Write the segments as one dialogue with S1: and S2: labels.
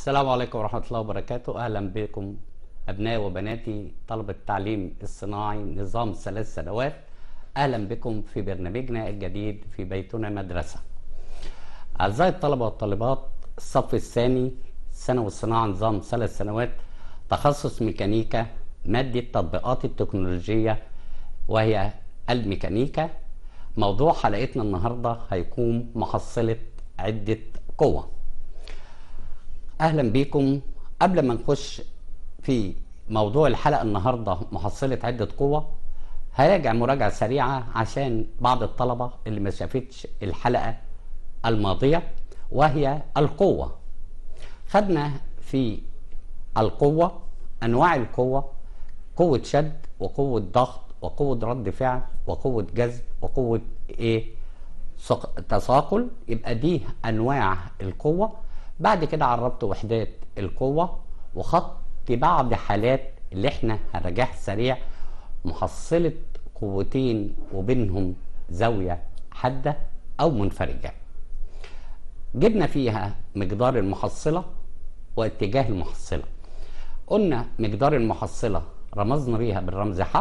S1: السلام عليكم ورحمة الله وبركاته أهلا بكم أبنائي وبناتي طلبة التعليم الصناعي نظام ثلاث سنوات أهلا بكم في برنامجنا الجديد في بيتنا مدرسة أعزائي الطلبة والطالبات الصف الثاني ثانوي الصناعة نظام ثلاث سنوات تخصص ميكانيكا مادة تطبيقات التكنولوجية وهي الميكانيكا موضوع حلقتنا النهاردة هيكون محصلة عدة قوة اهلا بيكم قبل ما نخش في موضوع الحلقه النهارده محصله عده قوه هراجع مراجعه سريعه عشان بعض الطلبه اللي ما شافتش الحلقه الماضيه وهي القوه خدنا في القوه انواع القوه قوه شد وقوه ضغط وقوه رد فعل وقوه جذب وقوه ايه تثاقل يبقى دي انواع القوه بعد كده عربت وحدات القوة وخدت بعض حالات اللي احنا هنراجعها سريع محصلة قوتين وبينهم زاوية حادة أو منفرجة جبنا فيها مقدار المحصلة واتجاه المحصلة قلنا مقدار المحصلة رمزنا بيها بالرمز ح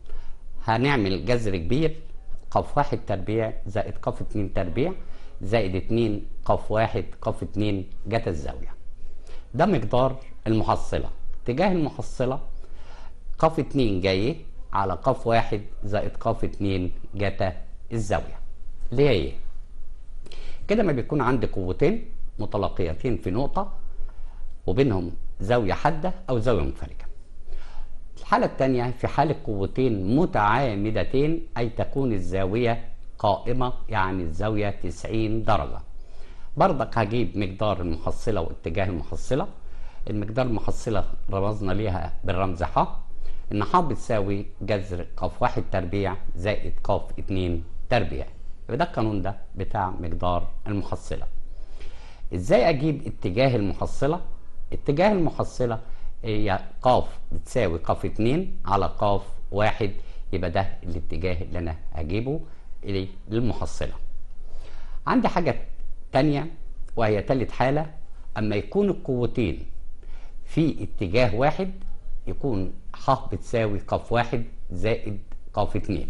S1: هنعمل جذر كبير قف واحد تربيع زائد قف اتنين تربيع زائد اتنين قف واحد قف اتنين جتا الزاوية ده مقدار المحصلة اتجاه المحصلة قف اتنين جاي على قف واحد زائد قف اتنين جتا الزاوية اللي هي ايه كده ما بيكون عندي قوتين متلاقيتين في نقطة وبينهم زاوية حادة أو زاوية منفرجة الحالة الثانية في حالة قوتين متعامدتين أي تكون الزاوية قائمة يعني الزاوية 90 درجة برضك هجيب مقدار المحصلة واتجاه المحصلة المقدار المحصلة رمزنا ليها بالرمز ح ان ح بتساوي جذر ق واحد تربيع زائد ق اتنين تربيع يبقى ده القانون ده بتاع مقدار المحصلة ازاي اجيب اتجاه المحصلة اتجاه المحصلة هي ق بتساوي ق اتنين على ق واحد يبقى ده الاتجاه اللي انا هجيبه إليه للمحصلة عندي حاجة تانية وهي تالت حالة أما يكون القوتين في اتجاه واحد يكون ح بتساوي ق واحد زائد ق اتنين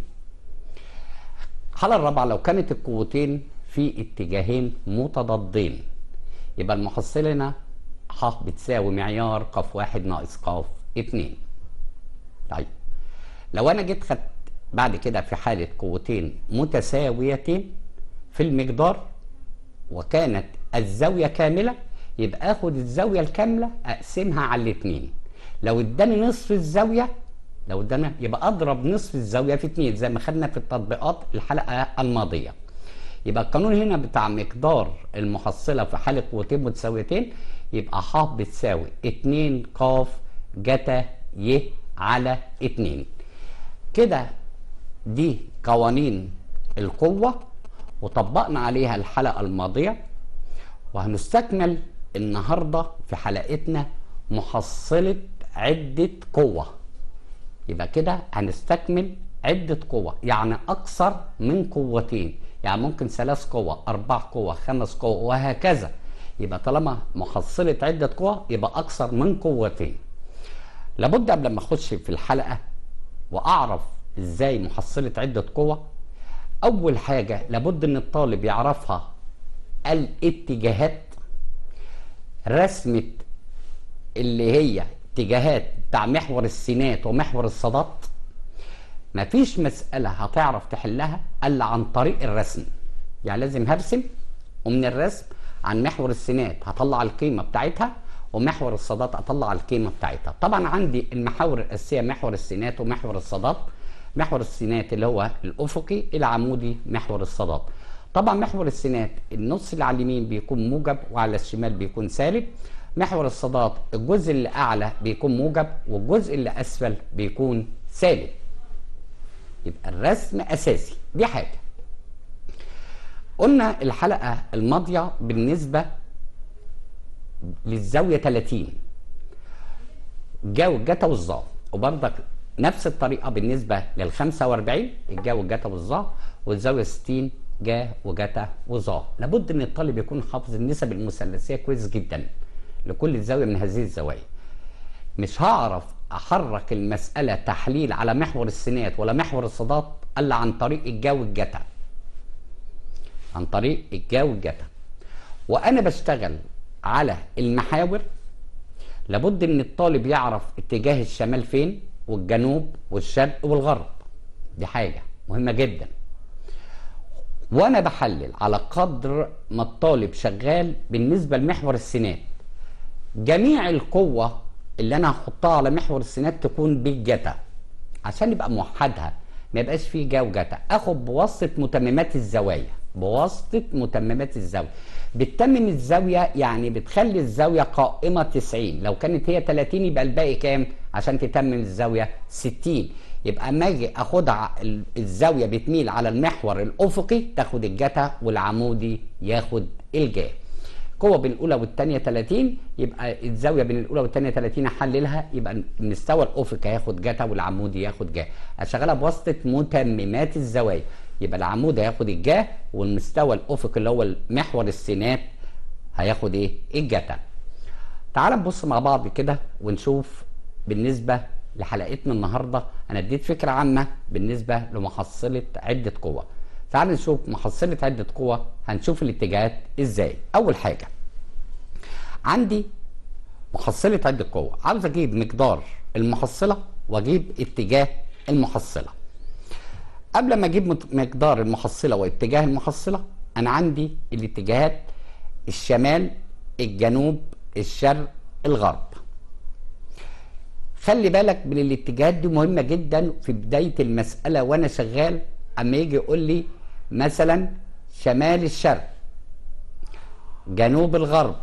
S1: الحالة الرابعة لو كانت القوتين في اتجاهين متضادين يبقى المحصلة هنا ح بتساوي معيار ق واحد ناقص ق اتنين طيب لو أنا جيت خدت بعد كده في حالة قوتين متساويتين في المقدار وكانت الزاوية كاملة يبقى اخد الزاوية الكاملة اقسمها على الاتنين لو اداني نصف الزاوية لو ادانا يبقى اضرب نصف الزاوية في اتنين زي ما خدنا في التطبيقات الحلقة الماضية يبقى القانون هنا بتاع مقدار المحصلة في حالة قوتين متساويتين يبقى ح بتساوي اتنين ق جتا ي على اتنين كده دي قوانين القوة وطبقنا عليها الحلقة الماضية وهنستكمل النهاردة في حلقتنا محصلة عدة قوة يبقى كده هنستكمل عدة قوة يعني أكثر من قوتين يعني ممكن ثلاث قوة أربع قوة خمس قوة وهكذا يبقى طالما محصلة عدة قوة يبقى أكثر من قوتين لابد قبل ما أخش في الحلقة وأعرف ازاي محصلة عدة قوة اول حاجة لابد ان الطالب يعرفها الاتجاهات رسمة اللي هي اتجاهات بتاع محور السينات ومحور الصادات مفيش مسألة هتعرف تحلها الا عن طريق الرسم يعني لازم هرسم ومن الرسم عن محور السينات هطلع القيمة بتاعتها ومحور الصادات اطلع القيمة بتاعتها طبعا عندي المحاور الاساسية محور السينات ومحور الصادات محور السينات اللي هو الافقي العمودي محور الصادات طبعا محور السينات النص اللي على اليمين بيكون موجب وعلى الشمال بيكون سالب محور الصادات الجزء اللي اعلى بيكون موجب والجزء اللي اسفل بيكون سالب يبقى الرسم اساسي دي حاجه قلنا الحلقه الماضيه بالنسبه للزاويه 30 جاو الجتا والظا وبرضك نفس الطريقه بالنسبه لل 45 الجا والجتا والظا والزاويه 60 جا وجتا وظا لابد ان الطالب يكون حافظ النسب المثلثيه كويس جدا لكل زاويه من هذه الزوايا مش هعرف احرك المساله تحليل على محور السينات ولا محور الصادات الا عن طريق الجا والجتا عن طريق الجا والجتا وانا بشتغل على المحاور لابد ان الطالب يعرف اتجاه الشمال فين والجنوب والشرق والغرب دي حاجه مهمه جدا وانا بحلل على قدر ما الطالب شغال بالنسبه لمحور السينات جميع القوه اللي انا هحطها على محور السينات تكون بالجتا عشان يبقى موحدها ما يبقاش فيه جا وجتا اخد بواسطه متممات الزوايا بواسطه متممات الزاويه بتتمم الزاويه يعني بتخلي الزاويه قائمه 90 لو كانت هي 30 يبقى الباقي كام عشان تتمم الزاويه 60 يبقى اما اجي اخدها الزاويه بتميل على المحور الافقي تاخد الجتا والعمودي ياخد الجا قوه بين الاولى والثانيه 30 يبقى الزاويه بين الاولى والثانيه 30 احللها يبقى المستوى الافقي هياخد جتا والعمودي ياخد جا اشغلها بواسطه متممات الزوايا يبقى العمود هياخد الجا والمستوى الافقي اللي هو محور السينات هياخد ايه الجتا تعال نبص مع بعض كده ونشوف بالنسبه لحلقتنا النهارده انا اديت فكره عامه بالنسبه لمحصله عده قوى تعال نشوف محصله عده قوى هنشوف الاتجاهات ازاي اول حاجه عندي محصله عده قوى عاوز اجيب مقدار المحصله واجيب اتجاه المحصله قبل ما اجيب مقدار المحصله واتجاه المحصله انا عندي الاتجاهات الشمال الجنوب الشرق الغرب خلي بالك من الاتجاهات دي مهمه جدا في بدايه المساله وانا شغال اما يجي يقول لي مثلا شمال الشرق جنوب الغرب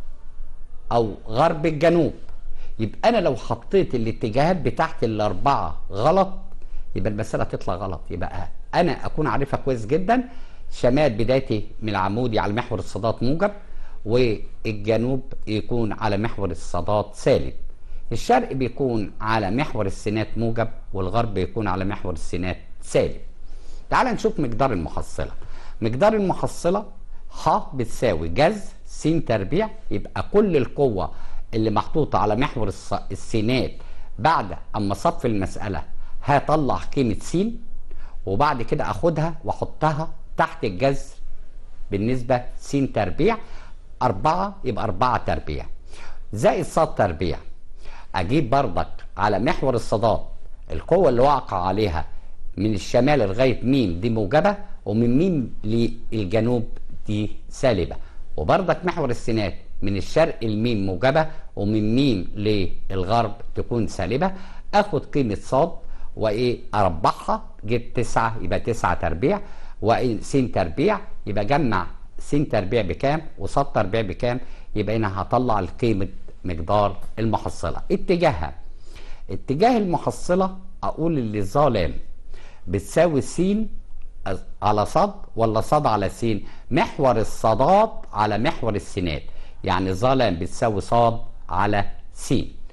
S1: او غرب الجنوب يبقى انا لو حطيت الاتجاهات بتاعت الاربعه غلط يبقى المساله تطلع غلط يبقى انا اكون عارفها كويس جدا شمال بدايتي من العمودي على محور الصادات موجب والجنوب يكون على محور الصادات سالب الشرق بيكون على محور السينات موجب والغرب بيكون على محور السينات سالب تعال نشوف مقدار المحصله مقدار المحصله ح بتساوي جذر س تربيع يبقى كل القوه اللي محطوطه على محور السينات بعد اما صف المساله هطلع قيمه س وبعد كده اخدها واحطها تحت الجذر بالنسبه س تربيع 4 يبقى 4 تربيع زائد ص تربيع اجيب بردك على محور الصادات القوه اللي واقع عليها من الشمال لغايه ميم دي موجبه ومن ميم للجنوب دي سالبه وبردك محور السينات من الشرق الميم موجبه ومن ميم للغرب تكون سالبه اخد قيمه صاد وايه اربعها جبت تسعه يبقى تسعه تربيع وس تربيع يبقى جمع س تربيع بكام وصاد تربيع بكام يبقى هنا هطلع القيمه مقدار المحصله اتجاهها اتجاه المحصله اقول اللي ظالم بتساوي س على صاد ولا صاد على س محور الصادات على محور السينات يعني ظالم بتساوي صاد على س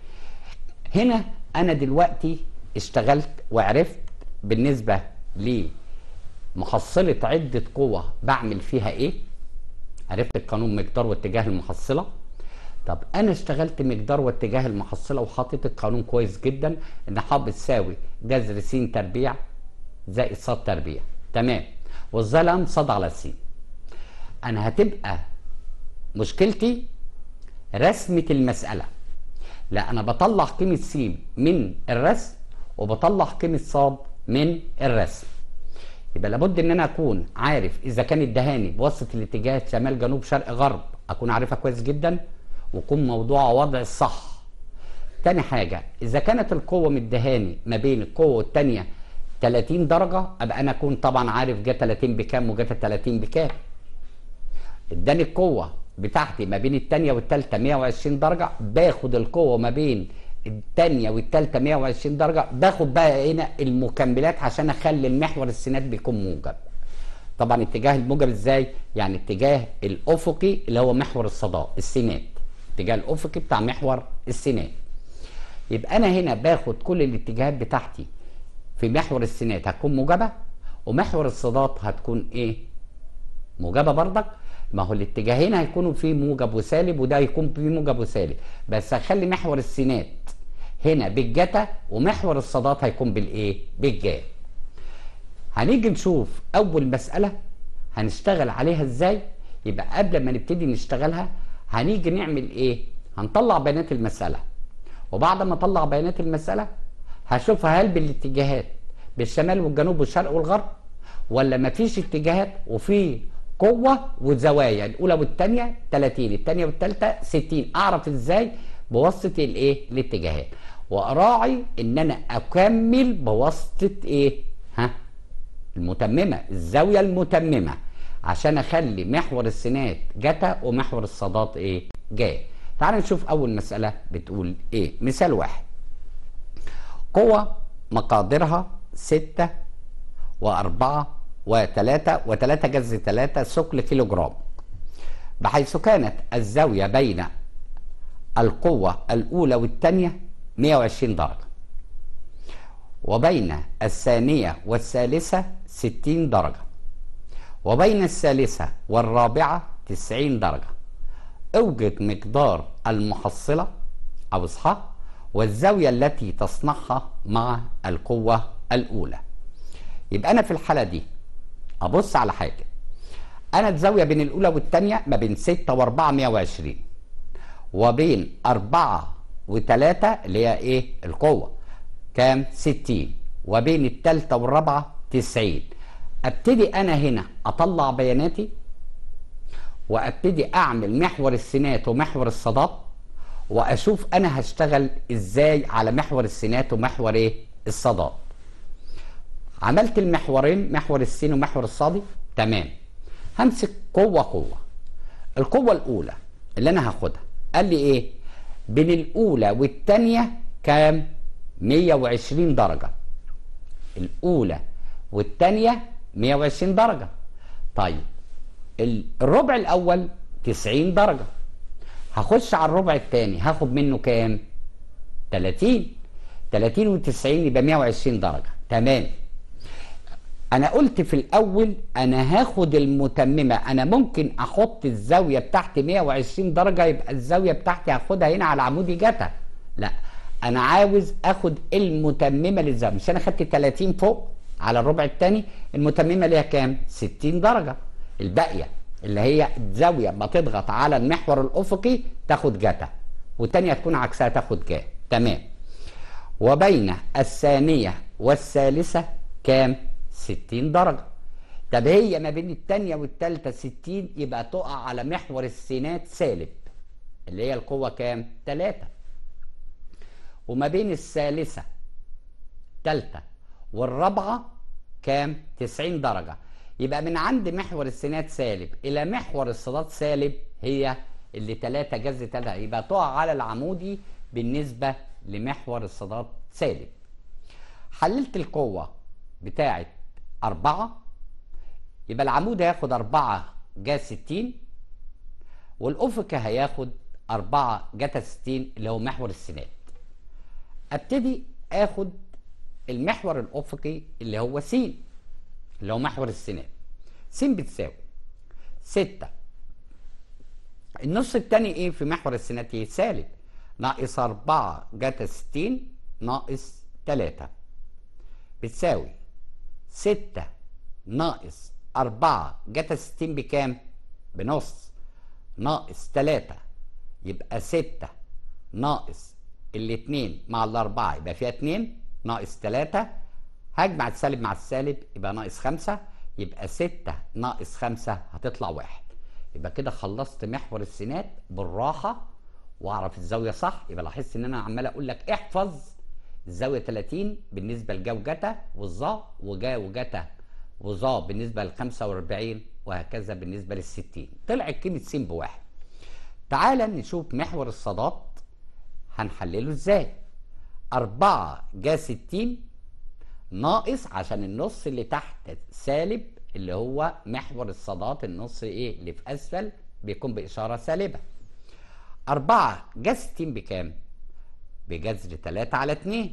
S1: هنا انا دلوقتي اشتغلت وعرفت بالنسبه لمحصله عده قوه بعمل فيها ايه عرفت القانون مقدار واتجاه المحصله طب انا اشتغلت مقدار واتجاه المحصله وحطيت القانون كويس جدا ان ح بتساوي جذر س تربيع زائد ص تربيع تمام والظلم ص على س انا هتبقى مشكلتي رسمه المساله لا انا بطلع قيمه س من الرسم وبطلع قيمه ص من الرسم يبقى لابد ان انا اكون عارف اذا كان ادهاني بواسطه الاتجاهات شمال جنوب شرق غرب اكون عارفها كويس جدا ويكون موضوع وضع الصح تاني حاجة إذا كانت القوة مدهاني ما بين القوة والتانية 30 درجة أبقى أنا أكون طبعا عارف جا 30 بكام وجا 30 بكام اداني القوة بتاعتي ما بين التانية والتالتة 120 درجة باخد القوة ما بين التانية والتالتة 120 درجة باخد بقى هنا المكملات عشان أخلي المحور السينات بيكون موجب طبعا اتجاه الموجب ازاي يعني اتجاه الافقي اللي هو محور الصداء السينات الاتجاه الافقي بتاع محور السينات يبقى انا هنا باخد كل الاتجاهات بتاعتي في محور السينات هتكون موجبه ومحور الصادات هتكون ايه موجبه بردك ما هو الاتجاهين هيكونوا فيه موجب وسالب وده هيكون فيه موجب وسالب بس هخلي محور السينات هنا بالجتا ومحور الصادات هيكون بالايه بالجا هنيجي نشوف اول مساله هنشتغل عليها ازاي يبقى قبل ما نبتدي نشتغلها هنيجي نعمل ايه هنطلع بيانات المساله وبعد ما اطلع بيانات المساله هشوفها هل بالاتجاهات بالشمال والجنوب والشرق والغرب ولا مفيش اتجاهات وفي قوة وزوايا الأولى والثانية 30 الثانية والثالثة 60 أعرف إزاي بواسطة الإيه؟ الاتجاهات وأراعي إن أنا أكمل بواسطة إيه؟ ها؟ المتممة الزاوية المتممة عشان أخلي محور السينات جتا ومحور الصادات إيه؟ جا تعال نشوف أول مسألة بتقول إيه؟ مثال واحد قوة مقاديرها ستة وأربعة وثلاثة وثلاثة جذر ثلاثة ثقل كيلو جرام بحيث كانت الزاوية بين القوة الأولى والثانية 120 درجة وبين الثانية والثالثة 60 درجة وبين الثالثة والرابعة 90 درجة اوجد مقدار المحصلة أو إصحاح والزاوية التي تصنعها مع القوة الأولى يبقى أنا في الحالة دي أبص على حاجة أنا الزاوية بين الأولى والثانية ما بين 6 و4 120 وبين 4 و3 اللي هي إيه القوة كام 60 وبين الثالثة والرابعة 90 أبتدي أنا هنا أطلع بياناتي وأبتدي أعمل محور السينات ومحور الصادات واشوف انا هشتغل ازاي على محور السينات ومحور ايه الصادات عملت المحورين محور السين ومحور الصادي تمام همسك قوه قوه القوه الاولى اللي انا هاخدها قال لي ايه بين الاولى والثانيه كام 120 درجه الاولى والثانيه 120 درجه طيب الربع الاول 90 درجه هخش على الربع الثاني هاخد منه كام 30 30 و90 يبقى 120 درجه تمام انا قلت في الاول انا هاخد المتممه انا ممكن احط الزاويه بتاعتي 120 درجه يبقى الزاويه بتاعتي هاخدها هنا على عمودي جتا لا انا عاوز اخد المتممه للزاويه مش انا خدت 30 فوق على الربع الثاني المتممه ليها كام 60 درجه الباقيه اللي هي زاويه ما تضغط على المحور الافقي تاخد جتا والتانية تكون عكسها تاخد جا تمام وبين الثانية والثالثة كام 60 درجة طب هي ما بين الثانية والثالثة 60 يبقى تقع على محور السينات سالب اللي هي القوة كام 3 وما بين الثالثة ثالثة والرابعة كام 90 درجة يبقى من عند محور السينات سالب الى محور الصادات سالب هي اللي 3 جذر 3 يبقى تقع على العمودي بالنسبه لمحور الصادات سالب حللت القوه بتاعه 4 يبقى العمود هياخد 4 جا 60 والافق هياخد 4 جتا 60 اللي هو محور السينات ابتدي اخد المحور الافقي اللي هو س اللي هو محور السينات س بتساوي 6 النص الثاني ايه في محور السينات ايه سالب ناقص 4 جتا 60 ناقص 3 بتساوي 6 ناقص 4 جتا 60 بكام بنص ناقص 3 يبقى 6 ناقص الاثنين مع الاربعه يبقى فيها 2 ناقص 3 هجمع السالب مع السالب يبقى ناقص 5 يبقى 6 ناقص 5 هتطلع 1 يبقى كده خلصت محور السينات بالراحه واعرف الزاويه صح يبقى لاحظت ان انا عمال اقول لك احفظ الزاويه 30 بالنسبه لجا وجتا والظا وجا وجتا وظا بالنسبه ل 45 وهكذا بالنسبه لل 60 طلعت قيمه س بواحد تعال نشوف محور الصادات هنحلله ازاي 4 جا 60 ناقص عشان النص اللي تحت سالب اللي هو محور الصادات النص ايه اللي في اسفل بيكون باشاره سالبه 4 جا 60 بكام بجذر 3 على 2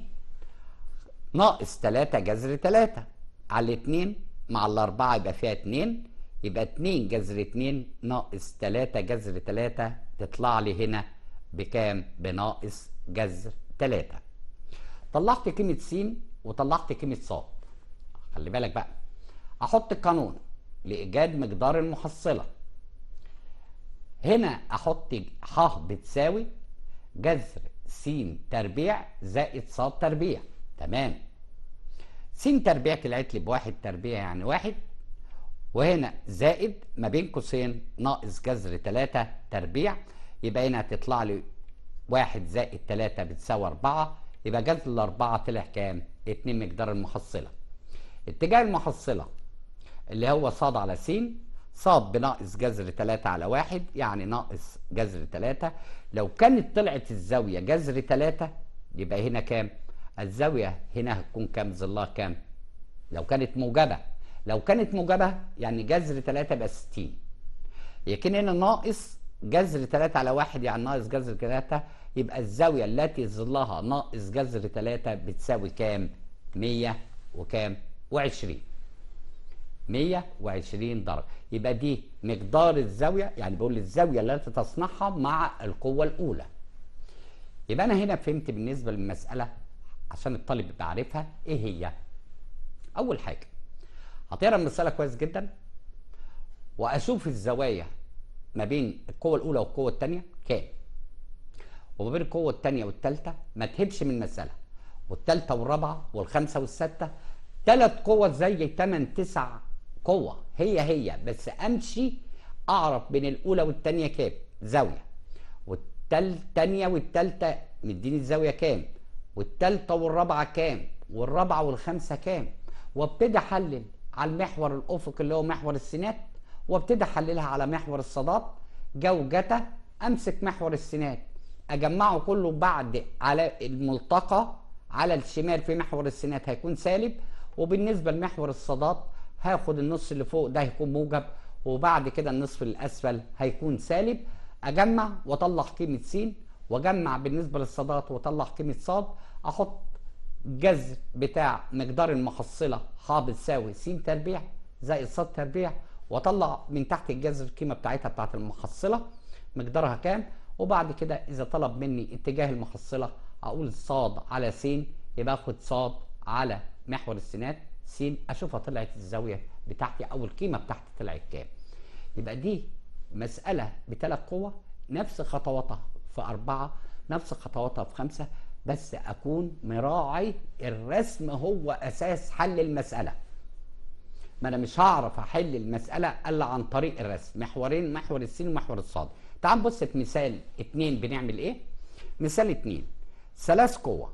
S1: ناقص 3 جذر 3 على 2 مع الأربعة يبقى فيها 2 يبقى 2 جذر 2 ناقص 3 جذر 3 تطلع لي هنا بكام بناقص جذر 3 طلعت قيمة س وطلعت قيمة ص خلي بالك بقى احط قانون لايجاد مقدار المحصلة هنا احط ح بتساوي جذر س تربيع زائد ص تربيع تمام س تربيع طلعت لي بواحد تربيع يعني واحد وهنا زائد ما بين قوسين ناقص جذر 3 تربيع يبقى هنا هتطلع لي واحد زائد 3 بتساوي 4 يبقى جذر الأربعة طلع كام؟ 2 مقدار المحصلة. اتجاه المحصلة اللي هو ص على س ص بناقص جذر 3 على 1 يعني ناقص جذر 3 لو كانت طلعت الزاوية جذر 3 يبقى هنا كام؟ الزاوية هنا هتكون كام؟ ظلها كام؟ لو كانت موجبة لو كانت موجبة يعني جذر 3 يبقى 60 لكن هنا ناقص جذر 3 على 1 يعني ناقص جذر 3 يبقى الزاوية التي ظلها ناقص جذر 3 بتساوي كام؟ 100 وكام؟ و20 120 درجة يبقى دي مقدار الزاوية يعني بقول الزاوية التي تصنعها مع القوة الأولى يبقى أنا هنا فهمت بالنسبة للمسألة عشان الطالب يبقى عارفها إيه هي؟ أول حاجة هتقرا المسألة كويس جدا وأشوف الزوايا ما بين القوة الأولى والقوة الثانية كام وما بين القوة الثانية والثالثة ما تهبش من المسألة والثالثة والرابعة والخامسة والسادسة ثلاث قوة زي ثمان تسع قوة هي هي بس أمشي أعرف بين الأولى والثانية كام زاوية والثانية والثالثة مديني الزاوية كام والثالثة والرابعة كام والرابعة والخامسة كام وابتدي أحلل على المحور الأفقي اللي هو محور السينات وابتدي أحللها على محور الصادات جوجته أمسك محور السينات اجمعه كله بعد على الملتقى على الشمال في محور السينات هيكون سالب وبالنسبه لمحور الصادات هاخد النص اللي فوق ده هيكون موجب وبعد كده النصف الاسفل هيكون سالب اجمع واطلع قيمه س واجمع بالنسبه للصادات واطلع قيمه ص احط جذر بتاع مقدار المحصله ح بتساوي س تربيع زائد ص تربيع واطلع من تحت الجذر القيمه بتاعتها بتاعت المحصله مقدارها كام وبعد كده اذا طلب مني اتجاه المحصله اقول ص على س يبقى اخد ص على محور السينات س اشوفها طلعت الزاويه بتاعتي او القيمه بتاعتي طلعت كام يبقى دي مساله بثلاث قوة نفس خطواتها في أربعة نفس خطواتها في خمسة بس أكون مراعي الرسم هو أساس حل المسألة ما أنا مش هعرف أحل المسألة إلا عن طريق الرسم محورين محور السين ومحور الصاد تعال نبص في مثال اتنين بنعمل ايه مثال اتنين ثلاث قوة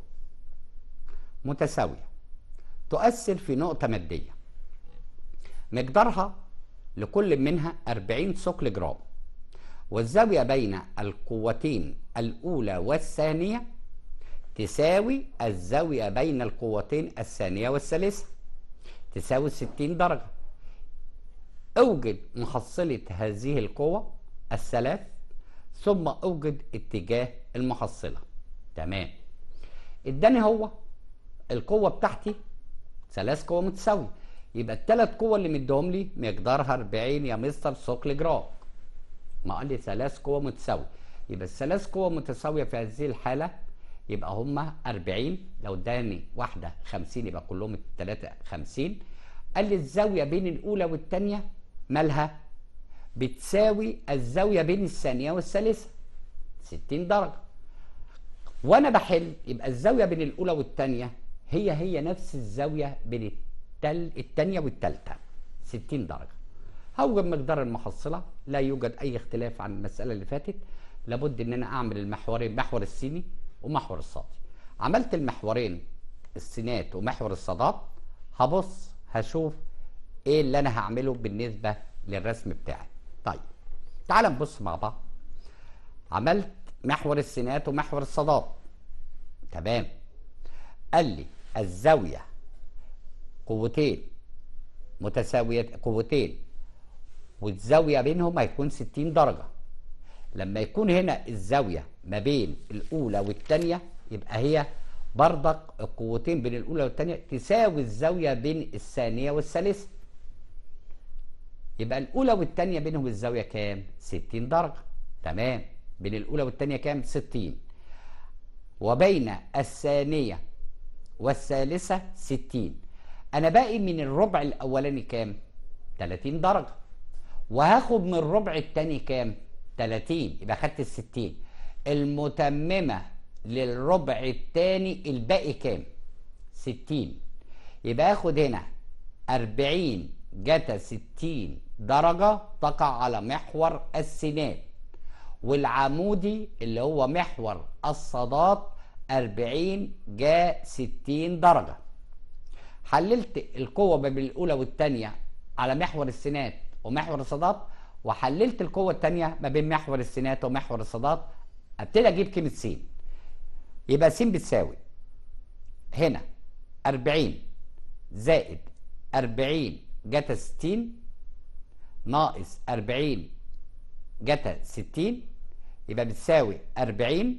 S1: متساوية تؤثر في نقطة مادية مقدارها لكل منها 40 ثقل جرام والزاوية بين القوتين الأولى والثانية تساوي الزاوية بين القوتين الثانية والثالثة تساوي 60 درجة اوجد محصلة هذه القوة الثلاث ثم اوجد اتجاه المحصلة تمام اداني هو القوة بتاعتي ثلاث قوة متساوية يبقى الثلاث قوة اللي مديهم لي مقدارها 40 يا مستر ثقل جرام ما قال لي ثلاث قوة متساوية يبقى الثلاث قوة متساوية في هذه الحالة يبقى هما 40 لو اداني واحدة 50 يبقى كلهم الثلاثة 50 قال لي الزاوية بين الأولى والثانية مالها بتساوي الزاوية بين الثانية والثالثة 60 درجة وأنا بحل يبقى الزاوية بين الأولى والثانية هي هي نفس الزاوية بين التل... الثانية والثالثة 60 درجة هوجد مقدار المحصلة لا يوجد أي اختلاف عن المسألة اللي فاتت لابد إن أنا أعمل المحورين محور السيني ومحور الصادي عملت المحورين السينات ومحور الصادات هبص هشوف ايه اللي انا هعمله بالنسبه للرسم بتاعي طيب تعال نبص مع بعض عملت محور السينات ومحور الصادات تمام قال لي الزاويه قوتين متساوية قوتين والزاوية بينهم هيكون 60 درجة لما يكون هنا الزاوية ما بين الأولى والثانية يبقى هي برضك القوتين بين الأولى والثانية تساوي الزاوية بين الثانية والثالثة 60 يبقى الاولى والثانيه بينهم الزاويه كام 60 درجه تمام بين الاولى والثانيه كام 60 وبين الثانيه والثالثه 60 انا باقي من الربع الاولاني كام 30 درجه وهاخد من الربع الثاني كام 30 يبقى خدت ال 60 المتممه للربع الثاني الباقي كام 60 يبقى اخد هنا 40 جتا 60 درجة تقع على محور السينات والعمودي اللي هو محور الصادات 40 جا 60 درجة حللت القوة ما بين الأولى والثانية على محور السينات ومحور الصادات وحللت القوة الثانية ما بين محور السينات ومحور الصادات ابتدي اجيب قيمة س يبقى س بتساوي هنا 40 زائد 40 جتا 60 ناقص 40 جتا 60 يبقى بتساوي 40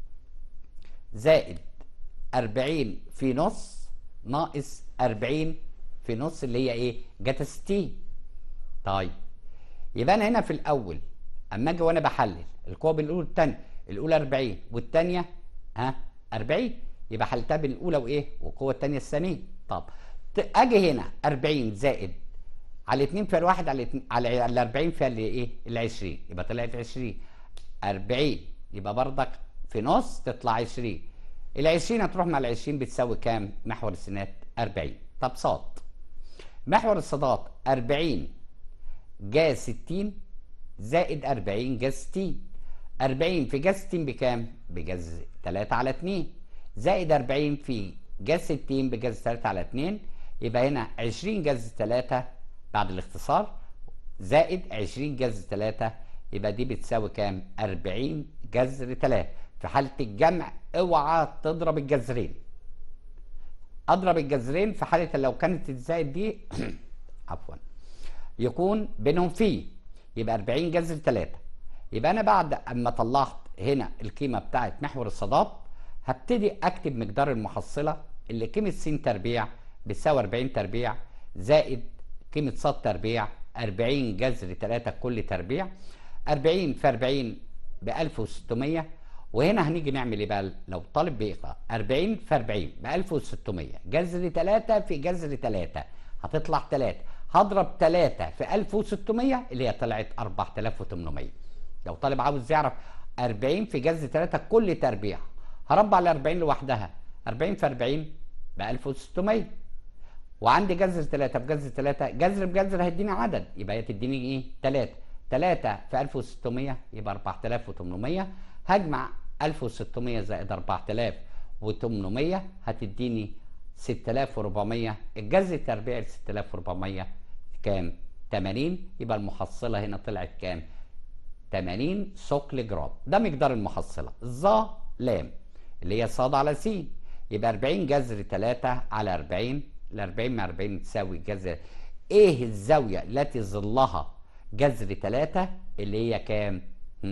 S1: زائد 40 في نص ناقص 40 في نص اللي هي ايه جتا 60 طيب يبقى انا هنا في الاول اما اجي وانا بحلل القوه بين الاولى والثانيه الاولى 40 والثانيه ها 40 يبقى حلتها بين الاولى وايه والقوه الثانيه الثانيه طب اجي هنا 40 زائد على 2 فيها الواحد على 2 على ال 40 فيها ايه ال 20 يبقى طلعت 20 40 يبقى بردك في نص تطلع 20 ال 20 هتروح مع ال 20 بتساوي كام محور السينات 40 طب صاد محور الصادات 40 جا 60 زائد 40 جا 60 40 في جا 60 بكام بجذر 3 على 2 زائد 40 في جذر 60 بجذر 3 على 2 يبقى هنا 20 جذر 3 بعد الاختصار زائد 20 جذر 3 يبقى دي بتساوي كام 40 جذر 3 في حالة الجمع اوعى تضرب الجذرين اضرب الجذرين في حالة لو كانت الزائد دي عفوا يكون بينهم في يبقى 40 جذر 3 يبقى انا بعد اما طلعت هنا القيمة بتاعت محور الصادات هبتدي اكتب مقدار المحصلة اللي قيمة س تربيع بتساوي 40 تربيع زائد قيمة ص تربيع 40 جذر 3 كل تربيع 40 في 40 ب 1600 وهنا هنيجي نعمل ايه بقى لو طالب بيقرا 40 في 40 ب 1600 جذر 3 في جذر 3 هتطلع 3 هضرب 3 في 1600 اللي هي طلعت 4800 لو طالب عاوز يعرف 40 في جذر 3 كل تربيع هربع ال 40 لوحدها 40 في 40 ب 1600 وعندي جذر 3 بجذر 3 جذر بجذر هيديني عدد يبقى هي تديني ايه 3 3 في 1600 يبقى 4800 هجمع 1600 زائد 4800 هتديني 6400 الجذر التربيعي ل 6400 كام 80 يبقى المحصله هنا طلعت كام 80 ثقل جرام ده مقدار المحصله ظا لام اللي هي ص على س يبقى 40 جذر 3 على 40 ال 40 مع 40 تساوي جذر ايه الزاويه التي ظلها جذر 3 اللي هي كام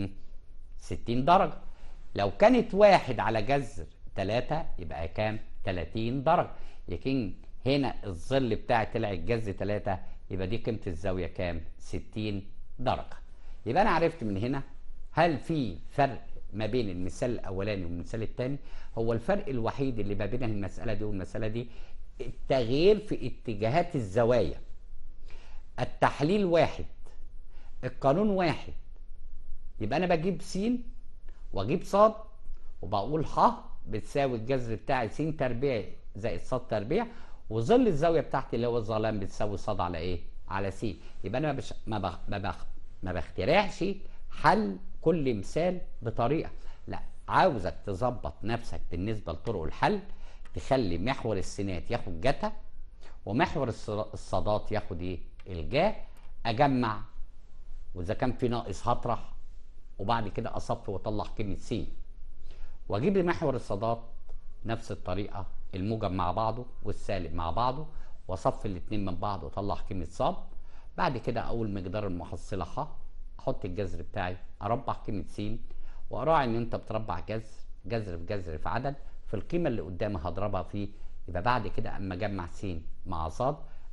S1: 60 درجه لو كانت واحد على جذر 3 يبقى كام 30 درجه لكن هنا الظل بتاعي طلع الجذر 3 يبقى دي قيمه الزاويه كام 60 درجه يبقى انا عرفت من هنا هل في فرق ما بين المثال الاولاني والمثال الثاني هو الفرق الوحيد اللي ما بين المساله دي والمساله دي التغيير في اتجاهات الزوايا التحليل واحد القانون واحد يبقى انا بجيب س واجيب ص وبقول ح بتساوي الجذر بتاعي س تربيع زائد ص تربيع وظل الزاويه بتاعتي اللي هو الظلام بتساوي ص على ايه؟ على س يبقى انا بش... ما بخ... ما, بخ... ما بخترعش حل كل مثال بطريقه لا عاوزك تظبط نفسك بالنسبه لطرق الحل تخلي محور السينات ياخد جتا ومحور الصادات ياخد ايه الجا اجمع واذا كان في ناقص هطرح وبعد كده اصف واطلع قيمه س واجيب محور الصادات نفس الطريقه الموجب مع بعضه والسالب مع بعضه واصف الاثنين من بعض واطلع قيمه ص بعد كده اول مقدار المحصله ح احط الجذر بتاعي اربع قيمه س واراعي ان انت بتربع جذر جذر في جذر في عدد في القيمه اللي قدامي هضربها فيه يبقى بعد كده اما اجمع س مع ص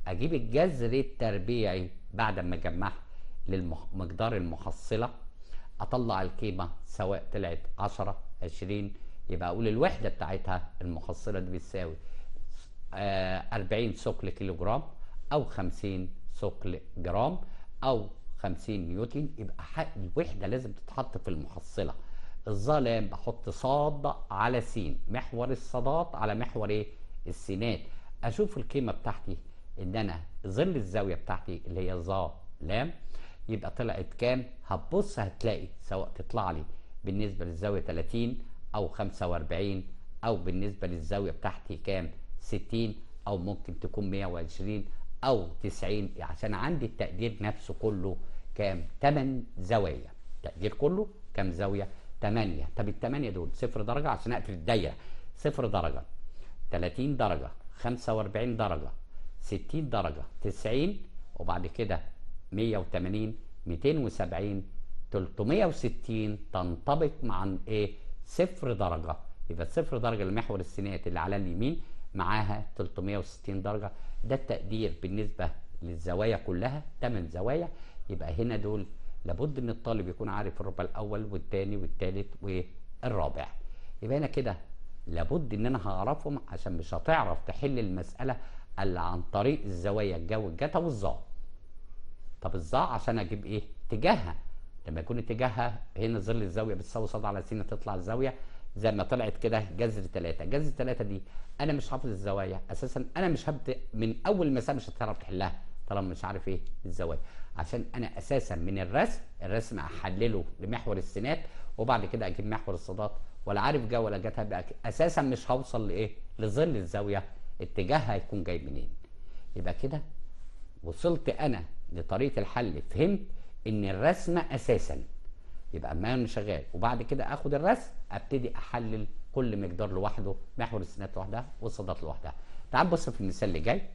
S1: اجيب الجذر التربيعي بعد ما اجمعها للمقدار المحصله اطلع القيمه سواء طلعت 10 20 يبقى اقول الوحده بتاعتها المحصله دي بتساوي آه 40 ثقل كيلو جرام او 50 ثقل جرام او 50 نيوتن يبقى حق الوحده لازم تتحط في المحصله الظلام بحط صاد على س محور الصادات على محور ايه السينات اشوف القيمه بتاعتي ان انا ظل الزاويه بتاعتي اللي هي ظا لام يبقى طلعت كام هتبص هتلاقي سواء تطلع لي بالنسبه للزاويه 30 او 45 او بالنسبه للزاويه بتاعتي كام 60 او ممكن تكون 120 او 90 عشان عندي التقدير نفسه كله كام 8 زوايا التقدير كله كام زاويه 8 طب الثمانيه دول صفر درجه عشان اقفل الدايره صفر درجه 30 درجه 45 درجه 60 درجه 90 وبعد كده 180 270 360 تنطبق مع ايه صفر درجه يبقى صفر درجه لمحور السينات اللي على اليمين معاها 360 درجه ده التقدير بالنسبه للزوايا كلها 8 زوايا يبقى هنا دول لابد ان الطالب يكون عارف الربع الاول والثاني والثالث والرابع يبقى هنا كده لابد ان انا هعرفهم عشان مش هتعرف تحل المساله الا عن طريق الزوايا الجو الجتا والظا طب الظا عشان اجيب ايه اتجاهها لما يكون اتجاهها هنا ظل الزاويه بتساوي صاد على س تطلع الزاويه زي ما طلعت كده جذر ثلاثة جذر ثلاثة دي انا مش حافظ الزوايا اساسا انا مش هبدا من اول مسألة مش هتعرف تحلها طالما مش عارف ايه الزوايا عشان انا اساسا من الرسم الرسم احلله لمحور السينات وبعد كده اجيب محور الصادات ولا عارف جا ولا جت هبقى اساسا مش هوصل لايه لظل الزاويه اتجاهها هيكون جاي منين يبقى كده وصلت انا لطريقه الحل فهمت ان الرسمه اساسا يبقى اما انا شغال وبعد كده اخد الرسم ابتدي احلل كل مقدار لوحده محور السينات لوحدها والصادات لوحدها تعال بص في المثال اللي جاي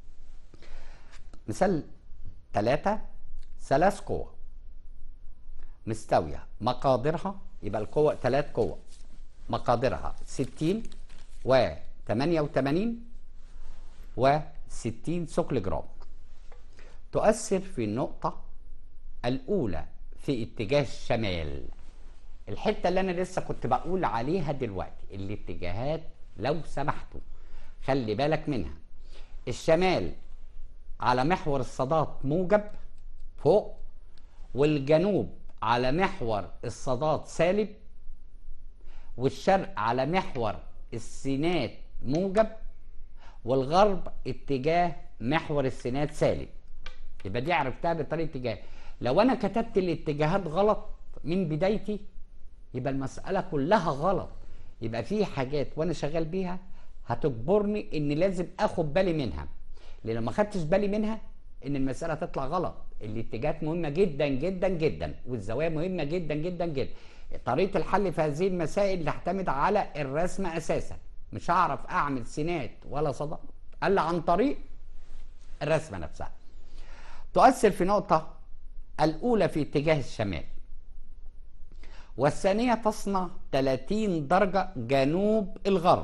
S1: مثال ثلاثة ثلاث قوى مستوية مقادرها يبقى القوة ثلاث قوى مقادرها 60 و 88 و 60 ثقل جرام تؤثر في النقطة الأولى في اتجاه الشمال الحتة اللي أنا لسه كنت بقول عليها دلوقتي الاتجاهات لو سمحتوا خلي بالك منها الشمال على محور الصادات موجب فوق والجنوب على محور الصادات سالب والشرق على محور السينات موجب والغرب اتجاه محور السينات سالب يبقى دي عرفتها بطريقه اتجاه لو انا كتبت الاتجاهات غلط من بدايتي يبقى المساله كلها غلط يبقى في حاجات وانا شغال بيها هتجبرني ان لازم اخد بالي منها لان لو ما خدتش بالي منها ان المساله تطلع غلط الاتجاهات مهمه جدا جدا جدا والزوايا مهمه جدا جدا جدا طريقه الحل في هذه المسائل تعتمد على الرسم اساسا مش هعرف اعمل سينات ولا صدى الا عن طريق الرسمه نفسها تؤثر في نقطه الاولى في اتجاه الشمال والثانيه تصنع 30 درجه جنوب الغرب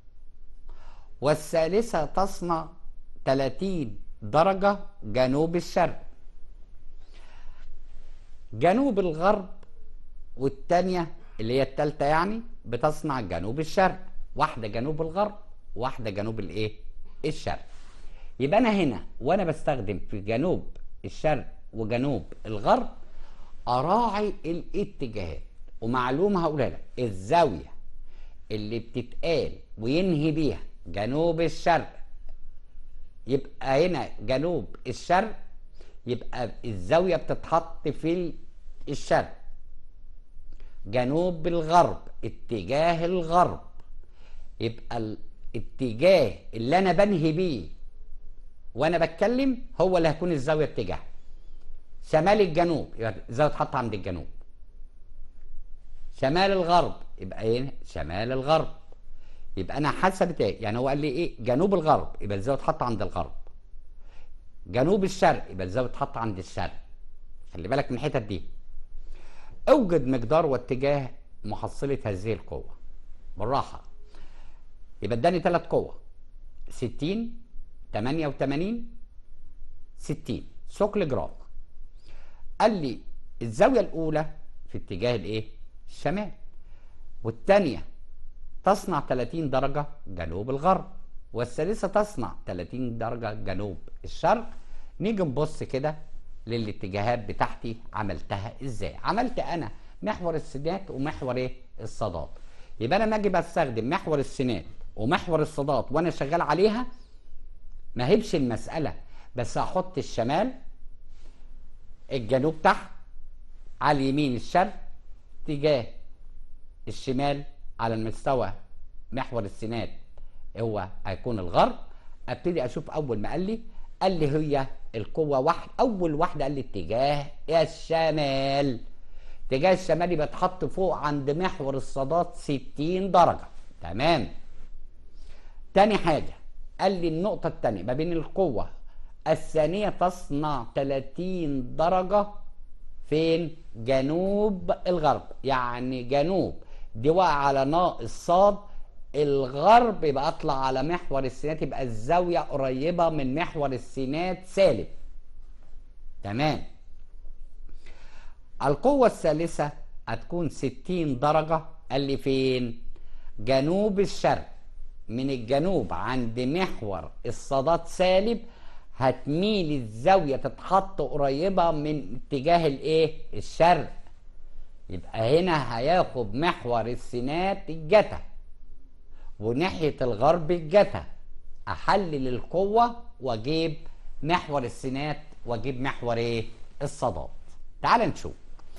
S1: والثالثه تصنع 30 درجة جنوب الشرق جنوب الغرب والتانية اللي هي التالتة يعني بتصنع جنوب الشرق واحدة جنوب الغرب واحدة جنوب الايه الشرق يبقى انا هنا وانا بستخدم في جنوب الشرق وجنوب الغرب اراعي الاتجاهات ومعلومة هقولها لك الزاوية اللي بتتقال وينهي بيها جنوب الشرق يبقى هنا جنوب الشرق يبقى الزاوية بتتحط في الشرق جنوب الغرب اتجاه الغرب يبقى الاتجاه اللي انا بنهي بيه وانا بتكلم هو اللي هيكون الزاويه اتجاه شمال الجنوب يبقى الزاويه تتحط عند الجنوب شمال الغرب يبقى هنا شمال الغرب يبقى انا حسبت ايه يعني هو قال لي ايه جنوب الغرب يبقى الزاويه تتحط عند الغرب جنوب الشرق يبقى الزاويه تتحط عند الشرق خلي بالك من الحتت دي اوجد مقدار واتجاه محصله هذه القوه بالراحه يبقى اداني ثلاث قوة 60 88 60 ثقل جرام قال لي الزاوية الأولى في اتجاه الإيه؟ الشمال والثانية تصنع 30 درجة جنوب الغرب والثالثة تصنع 30 درجة جنوب الشرق نيجي نبص كده للاتجاهات بتاعتي عملتها ازاي عملت انا محور السينات ومحور ايه الصادات يبقى انا لما اجي بستخدم محور السينات ومحور الصادات وانا شغال عليها ما هيبش المسألة بس هحط الشمال الجنوب تحت على اليمين الشرق اتجاه الشمال على المستوى محور السينات هو هيكون الغرب ابتدي اشوف اول ما قال لي قال لي هي القوه واحد اول واحده قال لي اتجاه الشمال اتجاه الشمال يبقى اتحط فوق عند محور الصادات 60 درجه تمام تاني حاجه قال لي النقطه الثانيه ما بين القوه الثانيه تصنع 30 درجه فين جنوب الغرب يعني جنوب دي واقع على ناقص صاد الغرب يبقى اطلع على محور السينات يبقى الزاويه قريبه من محور السينات سالب تمام القوه الثالثه هتكون 60 درجه قال لي فين جنوب الشرق من الجنوب عند محور الصادات سالب هتميل الزاويه تتحط قريبه من اتجاه الايه الشرق يبقى هنا هياخد محور السينات الجتا وناحية الغرب الجتا أحلل القوة وأجيب محور السينات وأجيب محور إيه؟ الصادات. تعال نشوف.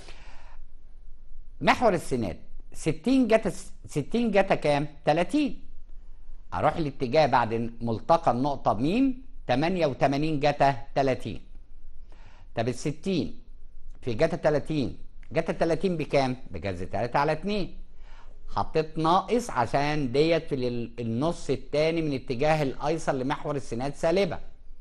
S1: محور السينات 60 جتا 60 جتا كام؟ 30. أروح الاتجاه بعد ملتقى النقطة ميم 88 جتا 30. طب ال 60 في جتا 30 جتا 30 بكام؟ بجذر 3 على 2. حطيت ناقص عشان ديت في النص الثاني من اتجاه الايسر لمحور السينات سالبه